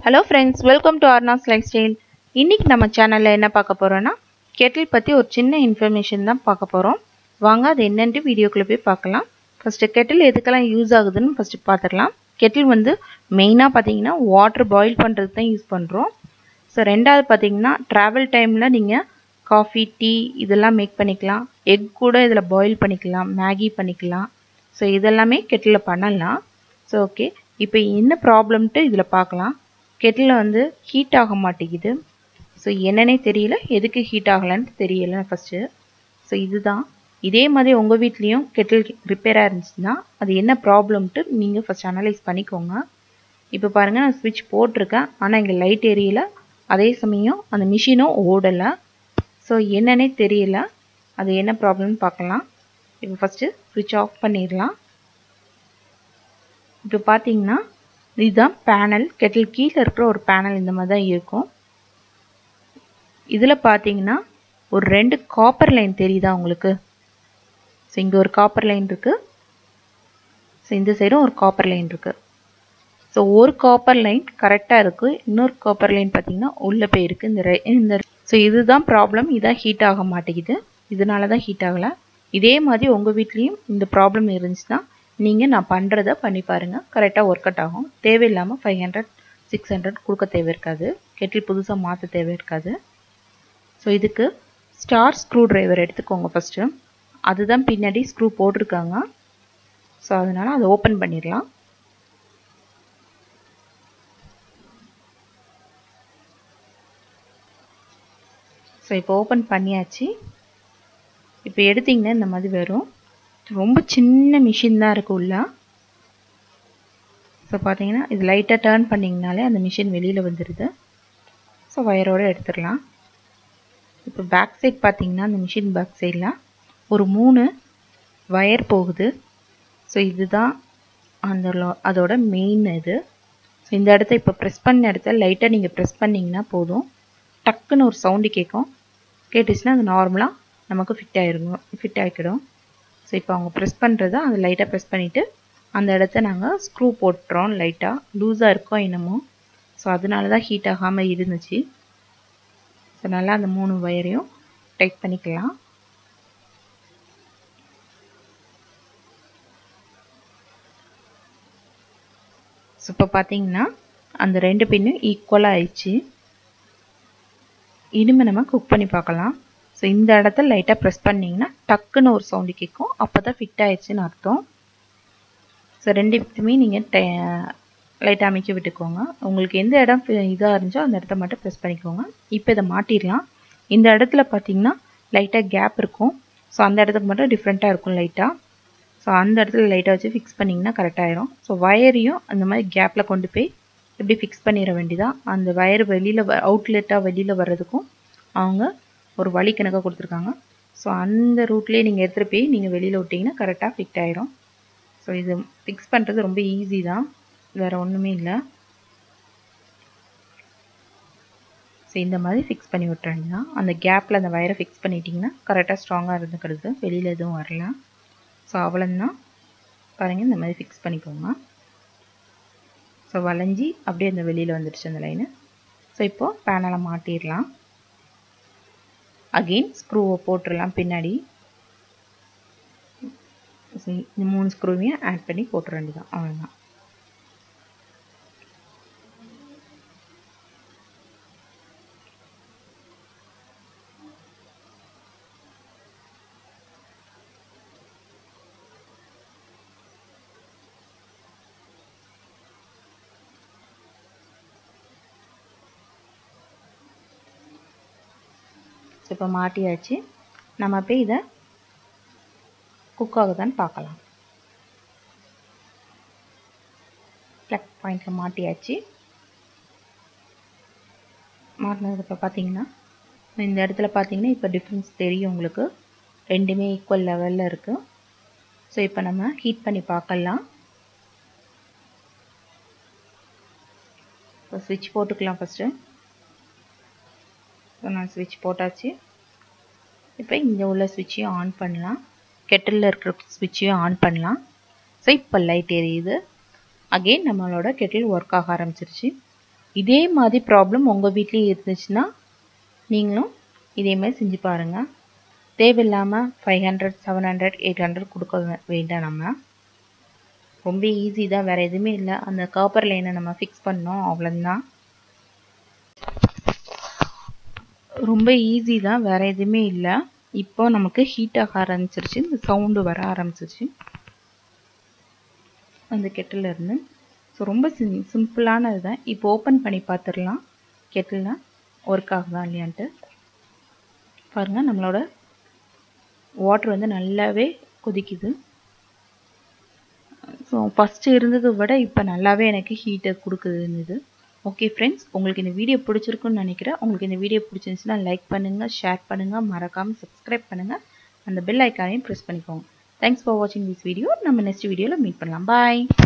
hello friends welcome to Arnas life style இன்றைக்கி நம்ம சேனலில் என்ன பார்க்க போகிறோன்னா கெட்டில் பற்றி ஒரு சின்ன இன்ஃபர்மேஷன் தான் பார்க்க போகிறோம் வாங்க அது என்னன்ட்டு வீடியோக்குள்ளே போய் பார்க்கலாம் ஃபஸ்ட்டு கெட்டில் எதுக்கெல்லாம் யூஸ் ஆகுதுன்னு ஃபஸ்ட்டு பார்த்துடலாம் கெட்டில் வந்து மெயினாக பார்த்தீங்கன்னா வாட்டர் பாயில் பண்ணுறதுக்கு தான் யூஸ் பண்ணுறோம் ஸோ ரெண்டாவது பார்த்தீங்கன்னா ட்ராவல் டைமில் நீங்கள் காஃபி டீ இதெல்லாம் மேக் பண்ணிக்கலாம் எக் கூட இதில் பாயில் பண்ணிக்கலாம் மேகி பண்ணிக்கலாம் ஸோ இதெல்லாமே கெட்டில் பண்ணலாம் ஸோ ஓகே இப்போ என்ன ப்ராப்ளம்ட்டு இதில் பார்க்கலாம் கெட்டில் வந்து ஹீட் ஆக மாட்டேங்குது ஸோ என்னன்னே தெரியல எதுக்கு ஹீட் ஆகலைன்னு தெரியல ஃபஸ்ட்டு ஸோ இதுதான் இதே மாதிரி உங்கள் வீட்லேயும் கெட்டில் ரிப்பேராக இருந்துச்சுன்னா அது என்ன ப்ராப்ளம்ட்டு நீங்கள் ஃபஸ்ட் அனலைஸ் பண்ணிக்கோங்க இப்போ பாருங்கள் நான் ஸ்விட்ச் போட்டிருக்கேன் ஆனால் இங்கே லைட் எரியல அதே சமயம் அந்த மிஷினும் ஓடலை ஸோ என்னன்னே தெரியல அது என்ன ப்ராப்ளம்னு பார்க்கலாம் இப்போ ஃபஸ்ட்டு ஸ்விட்ச் ஆஃப் பண்ணிடலாம் இப்போ பார்த்தீங்கன்னா இதுதான் பேனல் கெட்டில் கீழே இருக்கிற ஒரு பேனல் இந்த மாதிரி தான் இருக்கும் இதில் பார்த்தீங்கன்னா ஒரு ரெண்டு காப்பர் லைன் தெரியுதா உங்களுக்கு ஸோ இங்கே ஒரு காப்பர் லைன் இருக்குது ஸோ இந்த சைடும் ஒரு காப்பர் லைன் இருக்குது ஸோ ஒரு காப்பர் லைன் கரெக்டாக இருக்குது இன்னொரு காப்பர் லைன் பார்த்தீங்கன்னா உள்ளே போயிருக்கு இந்த இந்த ஸோ இதுதான் ப்ராப்ளம் இதான் ஹீட் ஆக மாட்டேங்குது இதனால தான் ஹீட் ஆகலை இதே மாதிரி உங்கள் வீட்லேயும் இந்த ப்ராப்ளம் இருந்துச்சுன்னா நீங்கள் நான் பண்ணுறத பண்ணி பாருங்கள் கரெக்டாக ஒர்க் அவுட் ஆகும் தேவையில்லாமல் ஃபைவ் ஹண்ட்ரட் சிக்ஸ் ஹண்ட்ரட் கொடுக்க தேவை இருக்காது கெட்டில் புதுசாக மாற்ற தேவை இருக்காது ஸோ இதுக்கு ஸ்டார் ஸ்க்ரூ ட்ரைவர் எடுத்துக்கோங்க ஃபஸ்ட்டு அதுதான் பின்னாடி ஸ்க்ரூ போட்டிருக்காங்க ஸோ அதனால் அதை ஓப்பன் பண்ணிடலாம் ஸோ இப்போ ஓப்பன் பண்ணியாச்சு இப்போ எடுத்திங்கன்னா இந்த மாதிரி வரும் ரொம்ப சின்ன மிஷின் தான் இருக்குது உள்ள ஸோ பார்த்தீங்கன்னா இது லைட்டாக டேர்ன் பண்ணிங்கனாலே அந்த மிஷின் வெளியில் வந்துடுது ஸோ வயரோடு எடுத்துடலாம் இப்போ பேக் சைட் பார்த்தீங்கன்னா அந்த மிஷின் பேக் சைடில் ஒரு மூணு வயர் போகுது ஸோ இதுதான் அந்த அதோட மெயின் இது ஸோ இந்த இடத்த இப்போ ப்ரெஸ் பண்ண இடத்த லைட்டாக நீங்கள் ப்ரெஸ் பண்ணிங்கன்னா போதும் டக்குன்னு ஒரு சவுண்டு கேட்கும் கேட்டுச்சுன்னா அது நார்மலாக நமக்கு ஃபிட் ஆகிருக்கும் ஃபிட் ஆகிக்கிடும் ஸோ இப்போ அவங்க ப்ரெஸ் பண்ணுறத அதை லைட்டாக ப்ரெஸ் பண்ணிவிட்டு அந்த இடத்த நாங்கள் ஸ்க்ரூ போட்டுறோம் லைட்டாக லூஸாக இருக்கோம் என்னமோ ஸோ அதனால தான் ஹீட் ஆகாமல் இருந்துச்சு ஸோ நல்லா அந்த மூணு வயரையும் டைட் பண்ணிக்கலாம் ஸோ இப்போ பார்த்தீங்கன்னா அந்த ரெண்டு பின்னும் ஈக்குவலாக ஆயிடுச்சு இனிமேல் நம்ம குக் பண்ணி பார்க்கலாம் ஸோ இந்த இடத்துல லைட்டாக ப்ரெஸ் பண்ணிங்கன்னா டக்குன்னு ஒரு சவுண்டு கேட்கும் அப்போ தான் ஃபிட் ஆயிடுச்சுன்னு அர்த்தம் ஸோ ரெண்டு இடத்துமே நீங்கள் டை லைட்டாக அமைக்க விட்டுக்கோங்க உங்களுக்கு எந்த இடம் இதாக இருந்துச்சோ அந்த இடத்த மட்டும் ப்ரெஸ் பண்ணிக்கோங்க இப்போ இதை மாட்டிடலாம் இந்த இடத்துல பார்த்தீங்கன்னா லைட்டாக கேப் இருக்கும் ஸோ அந்த இடத்துக்கு மட்டும் டிஃப்ரெண்ட்டாக இருக்கும் லைட்டாக ஸோ அந்த இடத்துல லைட்டாக வச்சு ஃபிக்ஸ் பண்ணிங்கன்னா கரெக்டாகிடும் ஸோ வயரையும் அந்த மாதிரி கேப்பில் கொண்டு போய் எப்படி ஃபிக்ஸ் பண்ணிட வேண்டியதான் அந்த வயர் வெளியில் வ அவுட்லெட்டாக வெளியில் வர்றதுக்கும் அவங்க ஒரு வழி கணக்காக கொடுத்துருக்காங்க ஸோ அந்த ரூட்லேயே நீங்கள் எடுத்துகிட்டு போய் நீங்கள் வெளியில் விட்டிங்கன்னா கரெக்டாக ஃபிட் ஆகிரும் ஸோ இது ஃபிக்ஸ் பண்ணுறது ரொம்ப ஈஸி தான் வேறு ஒன்றுமே இல்லை ஸோ இந்த மாதிரி ஃபிக்ஸ் பண்ணி விட்டுறேன்னா அந்த கேப்பில் அந்த வயரை ஃபிக்ஸ் பண்ணிட்டீங்கன்னா கரெக்டாக ஸ்ட்ராங்காக இருந்துக்கிறது வெளியில் எதுவும் வரல ஸோ அவ்வளோந்தான் பாருங்கள் இந்த மாதிரி ஃபிக்ஸ் பண்ணிக்கோங்க ஸோ வளைஞ்சி அப்படியே அந்த வெளியில் வந்துடுச்சு அந்த லைனு ஸோ இப்போது பேனலை மாட்டிடலாம் அகெயின் ஸ்க்ரூவை போட்டுடலாம் பின்னாடி இந்த மூணு ஸ்க்ரூவையும் ஆட் பண்ணி போட்டுற வேண்டியதான் அவ்வளோதான் ஸோ இப்போ மாட்டியாச்சு நம்ம போய் இதை குக் ஆகுதான்னு பார்க்கலாம் ப்ளக் பாயிண்டில் மாட்டியாச்சு மாட்டினது இப்போ பார்த்தீங்கன்னா இந்த இடத்துல பார்த்தீங்கன்னா இப்போ டிஃப்ரென்ஸ் தெரியும் உங்களுக்கு ரெண்டுமே ஈக்குவல் லெவலில் இருக்குது ஸோ இப்போ நம்ம ஹீட் பண்ணி பார்க்கலாம் இப்போ ஸ்விட்ச் போட்டுக்கலாம் ஃபஸ்ட்டு ஸோ நான் ஸ்விட்ச் போட்டாச்சு இப்போ இங்கே உள்ள ஸ்விட்சையும் ஆன் பண்ணலாம் கெட்டிலில் இருக்கிற ஸ்விட்சையும் ஆன் பண்ணலாம் ஸோ இப்போ லைட் எரியுது அகெயின் நம்மளோட கெட்டில் ஒர்க் ஆக ஆரம்பிச்சிருச்சு இதே மாதிரி ப்ராப்ளம் உங்கள் வீட்லேயும் இருந்துச்சுன்னா நீங்களும் இதே மாதிரி செஞ்சு பாருங்கள் தேவையில்லாமல் five hundred seven hundred eight hundred கொடுக்க வே- வேண்டாம் நம்ம ரொம்ப ஈஸி தான் வேறு எதுவுமே இல்லை அந்த காப்பர் லைனை நம்ம ஃபிக்ஸ் பண்ணோம் அவ்வளோதான் ரொம்ப ஈஸி தான் வேறு எதுவுமே இல்லை இப்போ நமக்கு ஹீட் ஆக ஆரம்பிச்சிருச்சு இந்த சவுண்டு வர ஆரம்பிச்சிருச்சு அந்த கெட்டில் இருந்து ஸோ ரொம்ப சிம் சிம்பிளானது தான் இப்போ ஓப்பன் பண்ணி பார்த்துடலாம் கெட்டில் ஒர்க் ஆகுதா இல்லையான்ட்டு பாருங்கள் நம்மளோட வாட்டர் வந்து நல்லாவே கொதிக்குது ஸோ ஃபஸ்ட்டு இருந்ததை விட இப்போ நல்லாவே எனக்கு ஹீட்டை கொடுக்குது இது ஓகே ஃப்ரெண்ட்ஸ் உங்களுக்கு இந்த வீடியோ பிடிச்சிருக்குன்னு நினைக்கிறேன் உங்களுக்கு இந்த வீடியோ பிடிச்சிருந்துச்சுன்னா லைக் பண்ணுங்கள் ஷேர் பண்ணுங்கள் மறக்காமல் சப்ஸ்கிரைப் பண்ணுங்கள் அந்த பெல் ஐக்கானையும் ப்ரெஸ் பண்ணிக்கோங்க தேங்க்ஸ் ஃபார் வாட்சிங் திஸ் வீடியோ நம்ம நெக்ஸ்ட் வீடியோவில் மீட் பண்ணலாம் பாய்